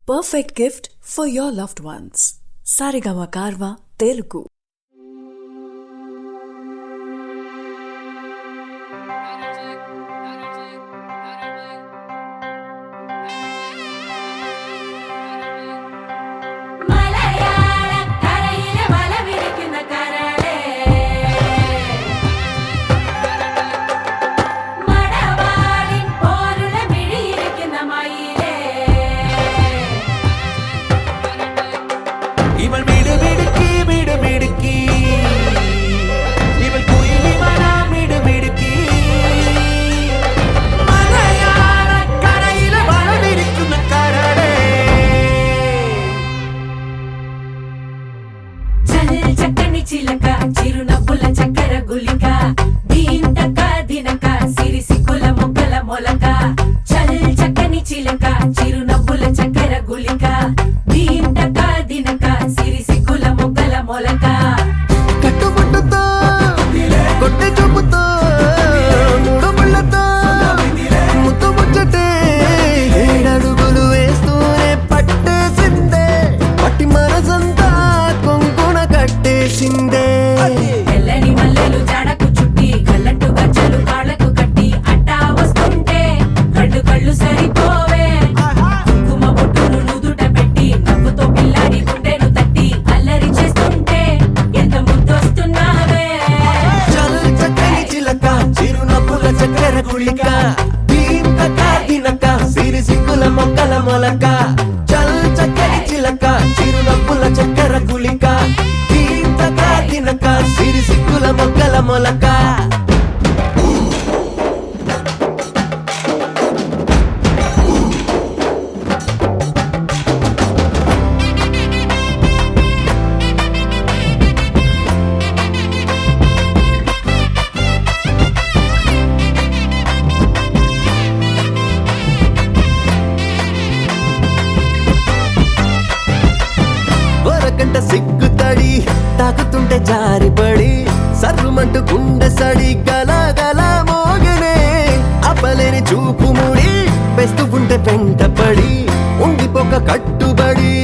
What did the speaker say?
perfect gift for your loved ones. Sarigama Karva Telugu. മലയാള കരയിലെ വല വിരിക്കുന്ന കരളേ മടവാളിൻ പോലുള്ള മിഴിയിരിക്കുന്ന മയിലേ ഇവൾ മിടുമിടുക്കി മിടുമിടുക്കി ഇവൾ കുയിലിമന മിടുമിടുക്കി മലയാള കരയിലെ വളവിരിക്കുന്ന കരടേ చల్ చక్కని చిలక చిరునవ్వుల చక్కెర గులిక దీంతక దినక సిరి సిక్కుల మొగ్గల మొలక చల్ చక్కని చిలక చిరునవ్వుల చక్కెర గులిక దీంతక దినక సిరి సిక్కుల మొగ్గల మొలక కట్టుబుట్టుతో కొట్టె చూపుతో మూడు ముళ్ళతో ముత్తు ముచ్చటే ఏడడుగులు వేస్తూనే పట్టేసిందే పట్టి మనసంతా కొంకుణ కట్టేసిందే తెల్లని మల్లెలు జడకు చుట్టి కళ్ళట్టు గజ్జలు కాళ్ళకు కట్టి అట్టా వస్తుంటే కళ్ళు కళ్ళు సరిపోవే కుంకుమ బొట్టును నుదుట పెట్టి నవ్వుతో పిల్లాడి గుండెను తట్టి అల్లరి చేస్తుంటే ఎంత ముద్దొస్తున్నావే చల్ చక్కని చిలక చిరునవ్వుల చక్కెర గుళిక దీంతక దినక సిరి సిక్కుల మొక్కల మొలక చల్ చక్కని చిలక చిరునవ్వుల చక్కెర గుళిక దీంతక దినక సిరి సిక్కుల మొక్కల మొలక వరకంట సిగ్గుతడి తాకుతుంటే జారిపడి సర్రుమంటూ గుండె సడి గల గల మోగనే అప్పలేని చూపు ముడి పెస్తూ ఉంటే వెంటపడి ఉండిపోక కట్టుబడి